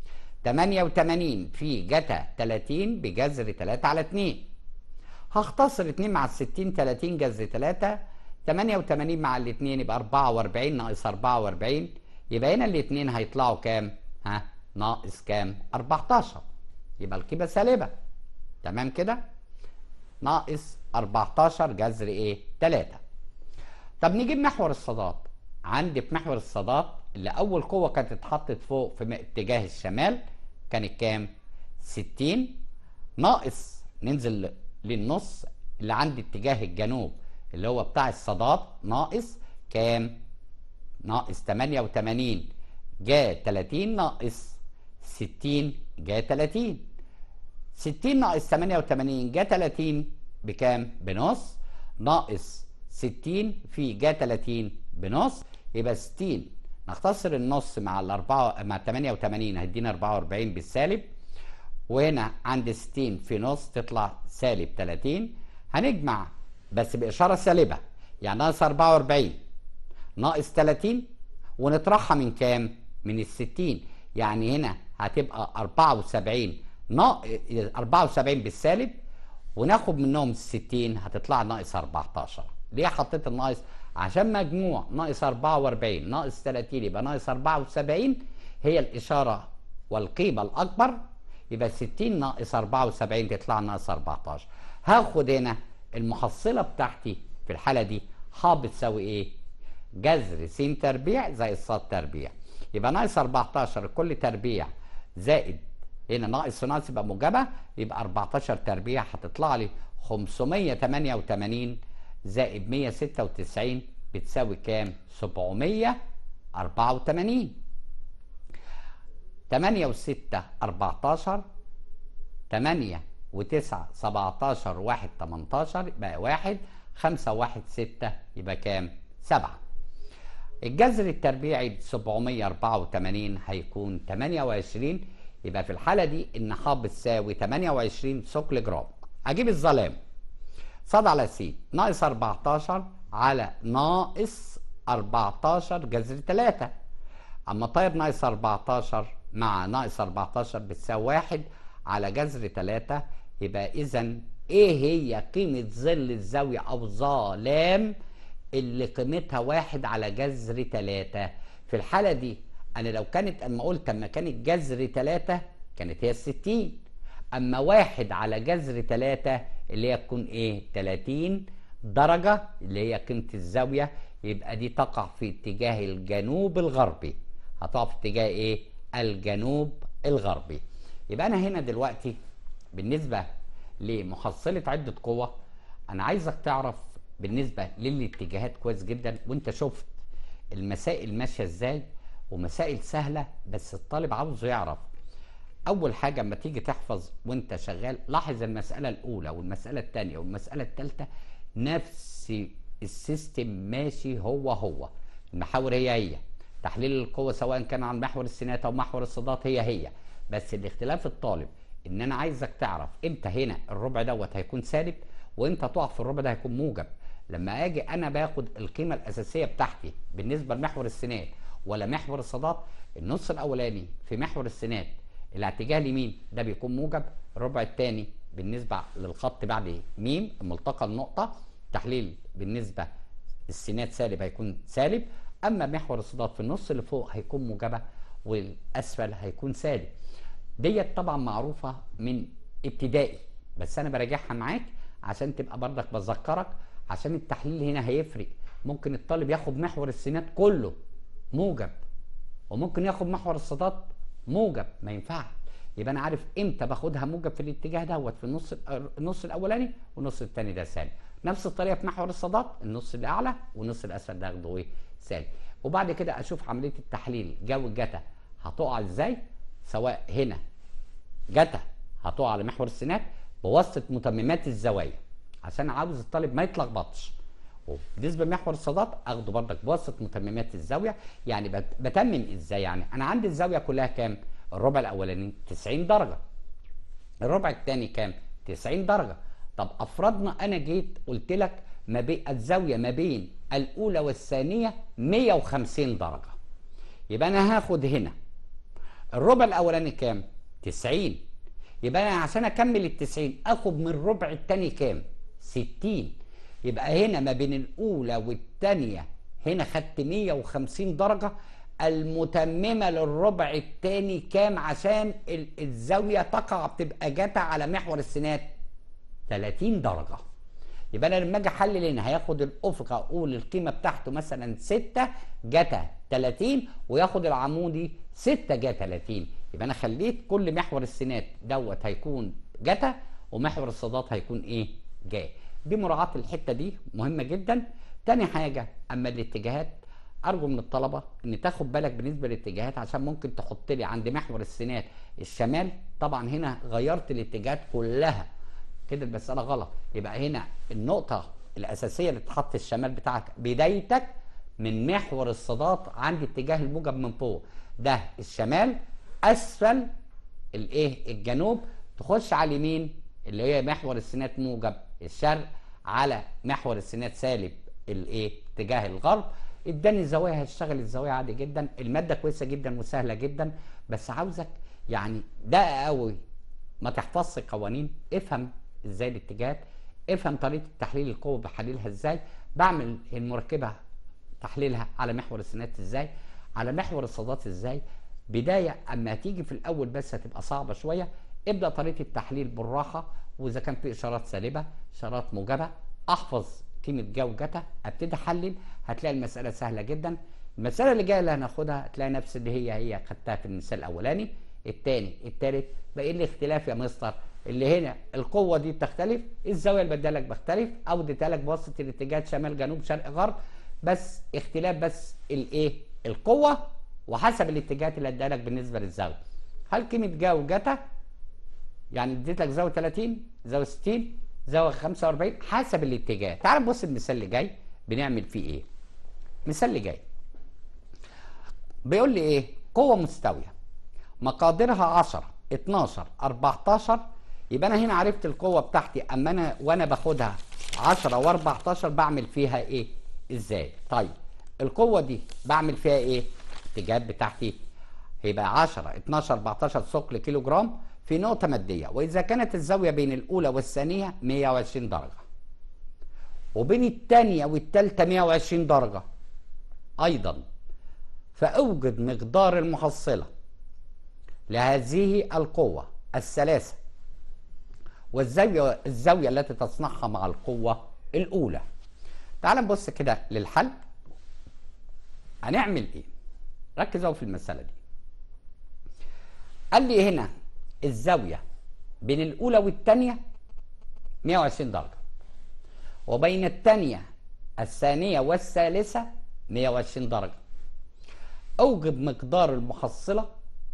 S1: 88 في جتا 30 بجذر 3 على 2 هختصر 2 مع ال 60 30 جذر 3 88 مع الاثنين يبقى 44 ناقص 44 يبقى هنا الاثنين هيطلعوا كام؟ ها ناقص كام؟ 14 يبقى القيمه سالبه تمام كده؟ ناقص 14 جذر ايه؟ 3 طب نجيب محور الصادات عندي في محور الصادات اللي اول قوه كانت اتحطت فوق في اتجاه الشمال كانت كام 60 ناقص ننزل للنص اللي عندي اتجاه الجنوب اللي هو بتاع الصادات ناقص كام ناقص 88 جا 30 ناقص 60 جا 30 60 ناقص 88 جا 30 بكام بنص ناقص 60 في جا 30 بنص يبقى 60 نختصر النص مع الأربعة مع 88 هيدينا 44 بالسالب وهنا عند 60 في نص تطلع سالب 30 هنجمع بس بإشارة سالبة يعني ناقص 44 ناقص 30 ونطرحها من كام؟ من ال 60 يعني هنا هتبقى 74 ناقص 74 بالسالب وناخد منهم 60 هتطلع ناقص 14 ليه حطيت الناقص عشان مجموع ناقص 44 ناقص 30 يبقى ناقص 74 هي الإشارة والقيمة الأكبر يبقى 60 ناقص 74 تطلع ناقص 14 هاخد هنا المحصلة بتاعتي في الحالة دي ح بتساوي ايه؟ جذر س تربيع زائد ص تربيع يبقى ناقص 14 كل تربيع زائد هنا ناقص ناقص يبقى موجبة يبقى 14 تربيع هتطلع لي 588 زائد 196 بتساوي كام؟ 784 8 و6 14 8 و9 17 1 18 يبقى 1 5 1 6 يبقى كام؟ 7 الجذر التربيعي ب 784 هيكون 28 يبقى في الحالة دي إن ح بتساوي 28 ثقل جرام أجيب الظلام صاد على س ناقص 14 على ناقص 14 جذر 3 اما طير ناقص 14 مع ناقص 14 بتساوي 1 على جذر 3 يبقى اذا ايه هي قيمة ظل الزاوية او ظلام اللي قيمتها 1 على جذر 3 في الحالة دي انا لو كانت اما قلت اما كانت جذر 3 كانت هي الستين اما واحد على جذر تلاتة اللي هي تكون ايه تلاتين درجة اللي هي قيمة الزاوية يبقى دي تقع في اتجاه الجنوب الغربي هتقع في اتجاه ايه الجنوب الغربي يبقى انا هنا دلوقتي بالنسبة لمحصلة عدة قوة انا عايزك تعرف بالنسبة للاتجاهات كويس جدا وانت شفت المسائل ماشية ازاي ومسائل سهلة بس الطالب عاوزه يعرف اول حاجة اما تيجي تحفظ وانت شغال لاحظ المسألة الاولى والمسألة الثانية والمسألة الثالثة نفس السيستم ماشي هو هو المحاور هي هي تحليل القوة سواء كان عن محور السينات او محور الصادات هي هي بس الاختلاف الطالب ان انا عايزك تعرف امتى هنا الربع دوت هيكون سالب وامتى تقع في الربع ده هيكون موجب لما اجي انا باخد القيمه الاساسيه بتاعتي بالنسبه لمحور السينات ولا محور الصادات النص الاولاني في محور السينات اللي على اتجاه اليمين ده بيكون موجب الربع الثاني بالنسبه للخط بعد ميم ملتقى النقطه تحليل بالنسبه السينات سالب هيكون سالب اما محور الصادات في النص اللي فوق هيكون موجبه والاسفل هيكون سالب ديت طبعا معروفه من ابتدائي بس انا براجعها معاك عشان تبقى برضك بذكرك عشان التحليل هنا هيفرق ممكن الطالب ياخد محور السينات كله موجب وممكن ياخد محور الصادات موجب ما ينفعش يبقى انا عارف امتى باخدها موجب في الاتجاه دوت في النص النص الاولاني والنص الثاني ده سالب نفس الطريقه في محور الصادات النص الاعلى والنص الاسفل ده اخده ايه سالب وبعد كده اشوف عمليه التحليل جو الجتا هتقع ازاي سواء هنا جتا هتقع على محور السينات بواسطه متممات الزوايا عشان عاوز الطالب ما يتلخبطش وبالنسبه لمحور الصادات اخده بردك بواسطه متممات الزاويه يعني بتمم ازاي يعني انا عندي الزاويه كلها كام الربع الاولاني 90 درجه الربع الثاني كام 90 درجه طب افرضنا انا جيت قلت لك ما بين الزاويه ما بين الاولى والثانيه 150 درجه يبقى انا هاخد هنا الربع الاولاني كام 90 يبقى انا عشان اكمل ال 90 اخد من الربع الثاني كام 60 يبقى هنا ما بين الاولى والثانيه هنا خدت 150 درجه المتممه للربع الثاني كام عشان الزاويه تقع بتبقى جتا على محور السينات 30 درجه يبقى انا لما اجي احلل هنا هياخد الافق اقول القيمه بتاعته مثلا 6 جتا 30 وياخد العمودي 6 جا 30 يبقى انا خليت كل محور السينات دوت هيكون جتا ومحور الصادات هيكون ايه جا دي مراعاه الحته دي مهمه جدا تاني حاجه اما الاتجاهات ارجو من الطلبه ان تاخد بالك بالنسبه للاتجاهات عشان ممكن تحط لي عند محور السينات الشمال طبعا هنا غيرت الاتجاهات كلها كده المساله غلط يبقى هنا النقطه الاساسيه اللي تحط الشمال بتاعك بدايتك من محور الصادات عند اتجاه الموجب من فوق ده الشمال اسفل الايه الجنوب تخش على اليمين اللي هي محور السينات موجب الشرق على محور السينات سالب الايه اتجاه الغرب اداني الزوايا هشتغل الزوايا عادي جدا الماده كويسه جدا وسهله جدا بس عاوزك يعني دقق قوي ما تحفظش قوانين افهم ازاي الاتجاهات افهم طريقه تحليل القوه بحللها ازاي بعمل المركبه تحليلها على محور السينات ازاي على محور الصادات ازاي بدايه اما تيجي في الاول بس هتبقى صعبه شويه ابدا طريقه التحليل بالراحه واذا كان في اشارات سالبه اشارات موجبه احفظ قيمه جو جتا ابتدي احلل هتلاقي المساله سهله جدا المساله اللي جايه اللي هناخدها هتلاقي نفس اللي هي هي خدتها في المثال الاولاني الثاني الثالث بقى ايه الاختلاف يا مستر اللي هنا القوه دي بتختلف الزاويه اللي بديها لك بختلف او اديتها لك بواسطه الاتجاهات شمال جنوب شرق غرب بس اختلاف بس الايه القوه وحسب الاتجاهات اللي اديها لك بالنسبه للزاويه هل قيمه جو جتا يعني اديت لك زاويه 30 زاويه 60 زاويه 45 حسب الاتجاه تعال نبص المثال اللي جاي بنعمل فيه ايه المثال اللي جاي بيقول لي ايه قوه مستويه مقاديرها 10 12 14 يبقى انا هنا عرفت القوه بتاعتي اما انا وانا باخدها 10 و14 بعمل فيها ايه ازاي طيب القوه دي بعمل فيها ايه الاتجاهات بتاعتي هيبقى 10 12 14 ثقل كيلو جرام في نقطه ماديه واذا كانت الزاويه بين الاولى والثانيه 120 درجه وبين الثانيه والثالثه 120 درجه ايضا فاوجد مقدار المحصله لهذه القوة الثلاثة والزاوية الزاوية التي تصنعها مع القوة الأولى تعال نبص كده للحل هنعمل ايه ركزوا في المسألة دي قال لي هنا الزاوية بين الأولى والثانية 120 درجة وبين الثانية الثانية والثالثة 120 درجة أوجب مقدار المحصلة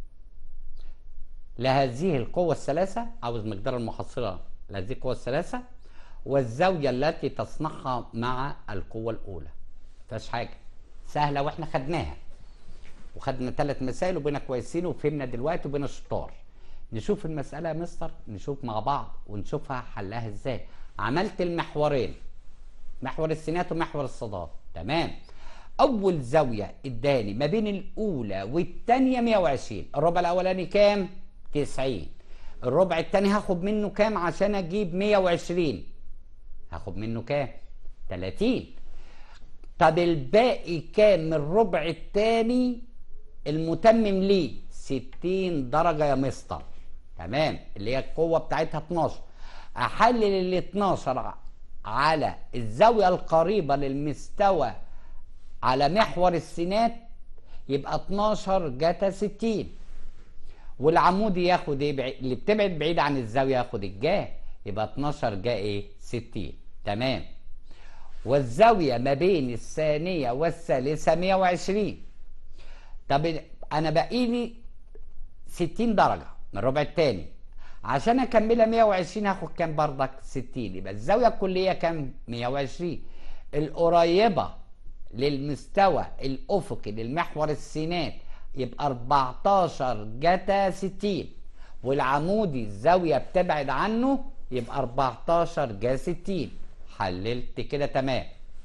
S1: لهذه القوة الثلاثة عاوز مقدار المحصلة لهذه القوة الثلاثة والزاوية التي تصنعها مع القوة الأولى مفيهاش حاجة سهلة واحنا خدناها وخدنا ثلاث مسائل وبقينا كويسين وفهمنا دلوقتي وبقينا شطار نشوف المسألة يا مستر نشوف مع بعض ونشوفها حلها ازاي عملت المحورين محور السينات ومحور الصادات تمام اول زاويه اداني ما بين الاولى والثانيه 120 الربع الاولاني كام 90 الربع الثاني هاخد منه كام عشان اجيب 120 هاخد منه كام 30 طب الباقي كام من الربع الثاني المتمم ليه 60 درجه يا مستر تمام اللي هي القوه بتاعتها 12 احلل ال 12 على الزاويه القريبه للمستوى على محور السينات يبقى 12 جتا 60 والعمودي ياخد ايه بعيد اللي بتبعد بعيد عن الزاويه ياخد الجا يبقى 12 جا ايه 60 تمام والزاويه ما بين الثانيه والثالثه 120 طب انا باقي لي 60 درجه من الربع الثاني عشان اكملها 120 هاخد كام بردك 60 يبقى الزاويه الكليه كام 120 القريبه للمستوى الافقي للمحور السينات يبقى 14 جتا 60 والعمودي الزاويه بتبعد عنه يبقى 14 جا 60 حللت كده تمام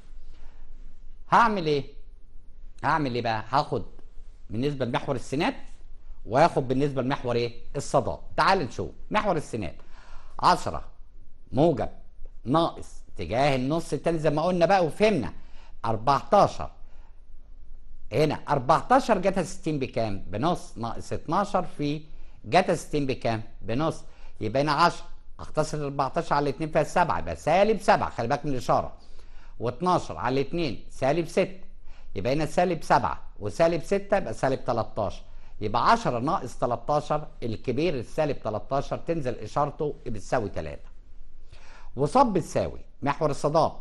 S1: هعمل ايه هعمل ايه بقى هاخد بالنسبه لمحور السينات وياخد بالنسبه لمحور ايه الصادات تعال نشوف محور السينات 10 موجب ناقص اتجاه النص التاني زي ما قلنا بقى وفهمنا 14 هنا 14 جتا 60 بكام بنص ناقص 12 في جتا 60 بكام بنص يبقى هنا 10 اختصر 14 على 2 فيها 7 يبقى سالب 7 خلي بالك من الاشاره و12 على 2 سالب 6 يبقى هنا سالب 7 وسالب 6 يبقى سالب 13 يبقى 10 ناقص 13 الكبير السالب 13 تنزل اشارته بتساوي 3 وصب بتساوي محور الصادات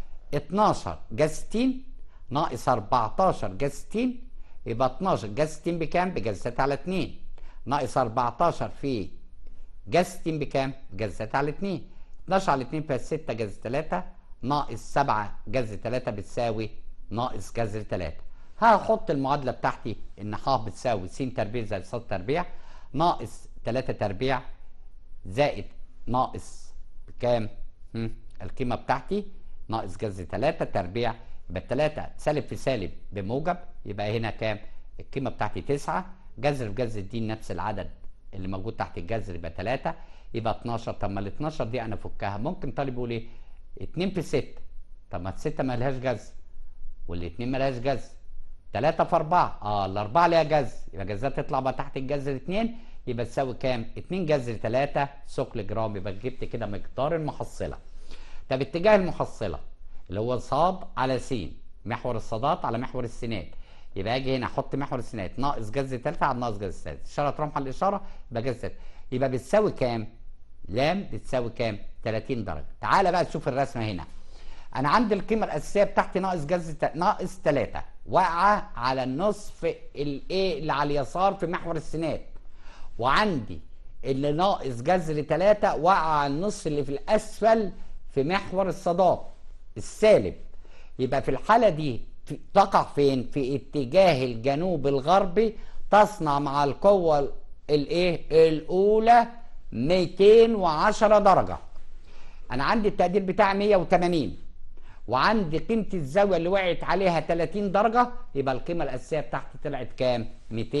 S1: 12 جا 60 ناقص 14 جا 60 يبقى 12 جا 60 بكام؟ بجذات على 2 ناقص 14 في جا 60 بكام؟ جذات على 2 12 على 2 فيها 6 جذر 3 ناقص 7 جذر 3 بتساوي ناقص جذر 3 هحط المعادله بتاعتي ان ح بتساوي س تربيع زائد ص تربيع ناقص 3 تربيع زائد ناقص كام؟ القيمه بتاعتي ناقص جذر 3 تربيع يبقى التلاتة سالب في سالب بموجب يبقى هنا كام؟ القيمة بتاعتي 9 جذر في جذر دي نفس العدد اللي موجود تحت الجذر يبقى 3 يبقى 12 طب ما ال 12 دي انا افكها ممكن طالب يقول ايه؟ 2 في 6 طب ما ال 6 ما لهاش جذر والاثنين ما لهاش جذر 3 في 4 اه الاربعه ليها جذر يبقى جذرها تطلع بقى تحت الجذر 2 يبقى تساوي كام؟ 2 جذر 3 ثقل جرام يبقى جبت كده مقدار المحصله طب اتجاه المحصله اللي هو صاد على س محور الصادات على محور السينات يبقى اجي هنا احط محور السينات ناقص جذر 3 على ناقص جذر 3 اشاره رمح الاشاره يبقى جذر 3 يبقى بتساوي كام؟ لام بتساوي كام؟ 30 درجه تعالى بقى تشوف الرسمه هنا انا عندي القيمه الاساسيه بتاعتي ناقص جذر ناقص 3 واقعه على النصف الايه اللي على اليسار في محور السينات وعندي اللي ناقص جذر 3 واقعه على النص اللي في الاسفل في محور الصادات السالب يبقى في الحالة دي تقع فين في اتجاه الجنوب الغربي تصنع مع القوة الايه الاولى 210 درجة انا عندي التقدير بتاعي 180 وعندي قيمة الزاوية اللي وقعت عليها 30 درجة يبقى القيمة الأساسية بتاعتي طلعت كام؟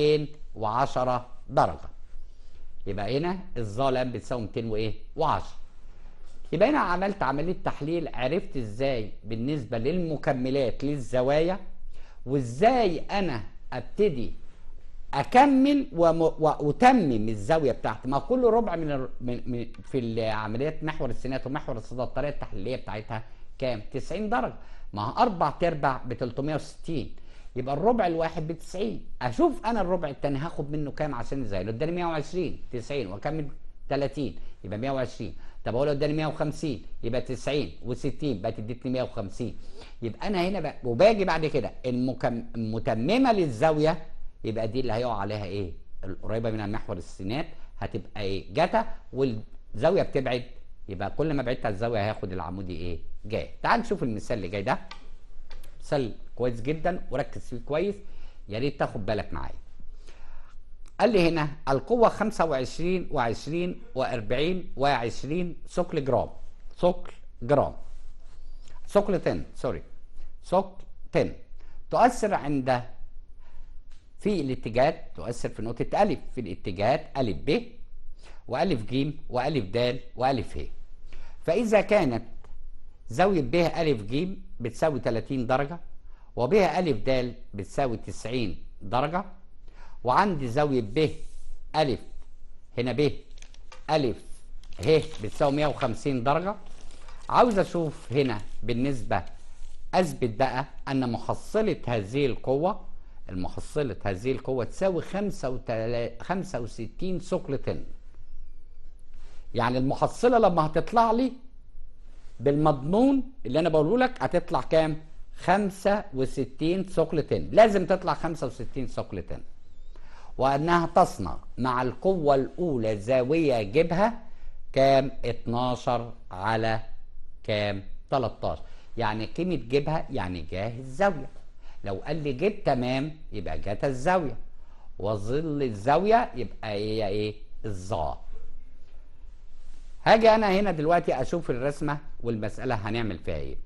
S1: 210 درجة. يبقى هنا الظالم بتساوي 200 وإيه؟ و10. يبقى هنا عملت عمليه تحليل عرفت ازاي بالنسبه للمكملات للزوايا وازاي انا ابتدي اكمل وم... واتمم الزاويه بتاعتي ما كل ربع من, ال... من... من في عمليات محور السينات ومحور الصدى الطريقه التحليليه بتاعتها كام 90 درجه ما هو اربع تربع ب 360 يبقى الربع الواحد ب 90 اشوف انا الربع الثاني هاخد منه كام عشان ازاي لو اداني 120 90 واكمل 30 يبقى 120 طب اقول لو اداني 150 يبقى 90 و60 بقى تديتني 150 يبقى انا هنا بقى وباجي بعد كده المكم... المتممه للزاويه يبقى دي اللي هيقع عليها ايه القريبه من المحور السينات هتبقى ايه جتا والزاويه بتبعد يبقى كل ما بعدت على الزاويه هياخد العمودي ايه جاي تعال نشوف المثال اللي جاي ده مثال كويس جدا وركز فيه كويس يا ريت تاخد بالك معايا قال لي هنا القوة 25 و20 و40 و20 ثقل جرام ثقل جرام ثقل 10 سوري ثقل 10 تؤثر عند في الاتجاهات تؤثر في نقطة ألف في الاتجاهات ألف ب وألف ج وألف د وألف ه فإذا كانت زاوية ب ألف ج بتساوي 30 درجة وب ألف د بتساوي 90 درجة وعندي زاوية ب ألف هنا ب ألف ه بتساوي 150 درجة عاوز أشوف هنا بالنسبة أثبت بقى أن محصلة هذه القوة المحصلة هذه القوة تساوي 65 ثقل طن يعني المحصلة لما هتطلع لي بالمضمون اللي أنا بقوله لك هتطلع كام؟ 65 ثقل طن لازم تطلع 65 ثقل طن وأنها تصنع مع القوة الأولى زاوية جبهة كام 12 على كام 13 يعني قيمة جبهة يعني جاه الزاوية لو قال لي جيب تمام يبقى جات الزاوية وظل الزاوية يبقى هي ايه الظا هاجي انا هنا دلوقتي اشوف الرسمة والمسألة هنعمل فيها ايه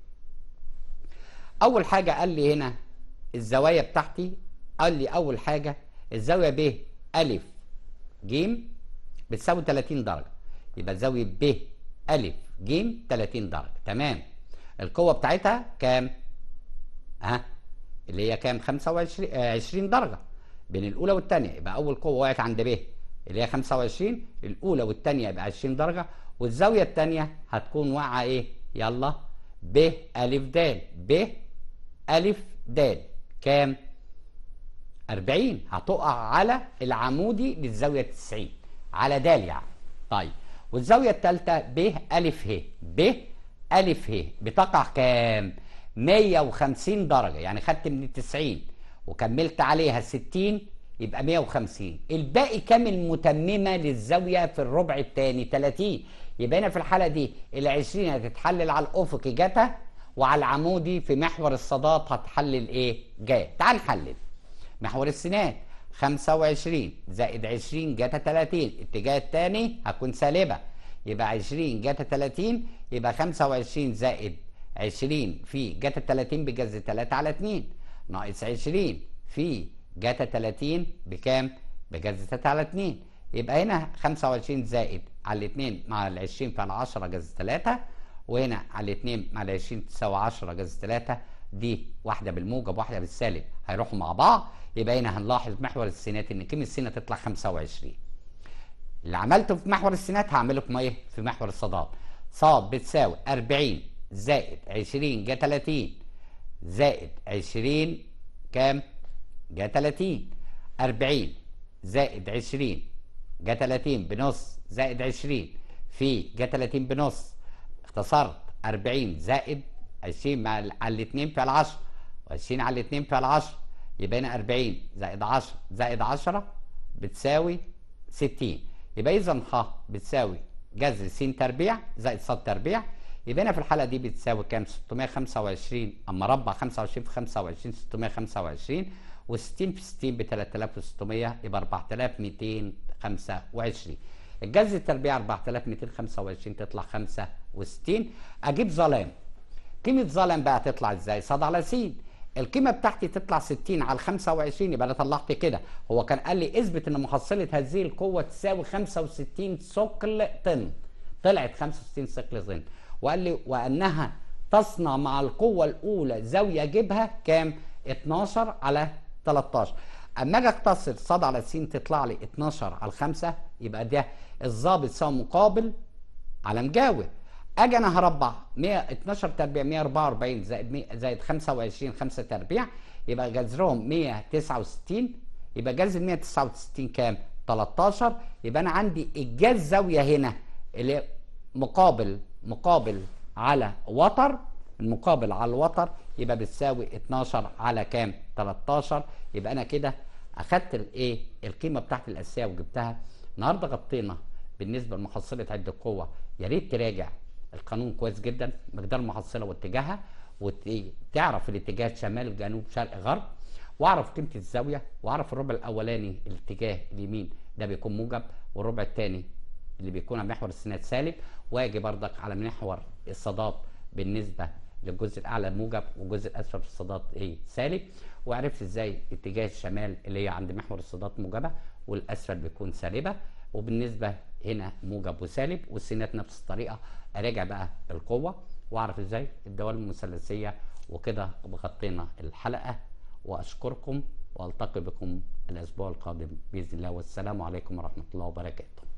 S1: اول حاجة قال لي هنا الزوايا بتاعتي قال لي اول حاجة الزاوية ب ألف جيم بتساوي 30 درجة يبقى زاوية ب ألف جيم 30 درجة تمام القوة بتاعتها كام؟ ها اللي هي كام 25 آه 20 درجة بين الأولى والثانية يبقى أول قوة وقعت عند ب اللي هي 25 الأولى والثانية يبقى 20 درجة والزاوية الثانية هتكون واقعة إيه؟ يلا ب ألف د ب ألف د كام؟ 40 هتقع على العمودي للزاوية 90 على د يعني طيب والزاوية الثالثة ب ألف ه ب ألف ه بتقع كام؟ 150 درجة يعني خدت من ال 90 وكملت عليها 60 يبقى 150 الباقي كامل متممة للزاوية في الربع الثاني 30 يبقى هنا في الحالة دي ال 20 هتتحلل على الأفقي جتا وعلى العمودي في محور الصادات هتحلل ايه؟ جا تعال نحلل محور السنان 25 زائد 20 جتا 30 الاتجاه الثاني هتكون سالبة يبقى 20 جتا 30 يبقى 25 زائد 20 في جتا 30 بجذر 3 على 2 ناقص 20 في جتا 30 بكام؟ بجذر 3 على 2 يبقى هنا 25 زائد على 2 مع ال 20 في 10 جذر 3 وهنا على 2 مع ال 20 تساوي 10 جذر 3 دي واحده بالموجب واحده بالسالب هيروحوا مع بعض يبقى هنا هنلاحظ محور السينات ان قيمه السينه تطلع 25 اللي عملته في محور السينات هعمله في ايه؟ في محور الصادات صاد بتساوي 40 زائد 20 جا 30 زائد 20 كام؟ جا 30 40 زائد 20 جا 30 بنص زائد 20 في جا 30 بنص اختصرت 40 زائد 20 مع على الاثنين في العشر و20 على الاثنين في العشر يبقى هنا 40 زائد 10 زائد 10 بتساوي 60 يبقى اذا ح بتساوي جذر س تربيع زائد ص تربيع يبقى هنا في الحاله دي بتساوي كام 625 اما ربع 25 في 25 625 و60 في 60 ب 3600 يبقى 4225 الجذر التربيع 4225 تطلع 65 اجيب ظلام قيمه ظلام بقى تطلع ازاي صاد على س القيمه بتاعتي تطلع 60 على 25 يبقى انا طلعت كده هو كان قال لي اثبت ان محصله هذه القوه تساوي 65 ثقل طن طلعت 65 ثقل طن وقال لي وانها تصنع مع القوه الاولى زاويه جبهه كام 12 على 13 اما اجي اختصر ص على س تطلع لي 12 على 5 يبقى ده الظابط سواء مقابل على مجاور اجي انا هربع 100 12 تربيع 144 زائد 100 زائد 25 5 تربيع يبقى جذرهم 169 يبقى جذر 169 كام 13 يبقى انا عندي الجاز زاويه هنا اللي مقابل مقابل على وتر المقابل على الوتر يبقى بتساوي 12 على كام 13 يبقى انا كده اخدت الايه القيمه بتاعت الاساسيه وجبتها النهارده غطينا بالنسبه لمحصله عد القوه يا ريت تراجع القانون كويس جدا مقدار المحصله واتجاهها وتعرف الاتجاه شمال جنوب شرق غرب واعرف قيمه الزاويه واعرف الربع الاولاني الاتجاه اليمين ده بيكون موجب والربع الثاني اللي بيكون على محور السينات سالب واجي بردك على محور الصادات بالنسبه للجزء الاعلى موجب والجزء الاسفل في الصادات ايه سالب وعرفت ازاي اتجاه الشمال اللي هي عند محور الصادات موجبه والاسفل بيكون سالبه وبالنسبه هنا موجب وسالب والسينات نفس الطريقه اراجع بقى القوه واعرف ازاي الدوال المثلثيه وكده غطينا الحلقه واشكركم والتقي بكم الاسبوع القادم باذن الله والسلام عليكم ورحمه الله وبركاته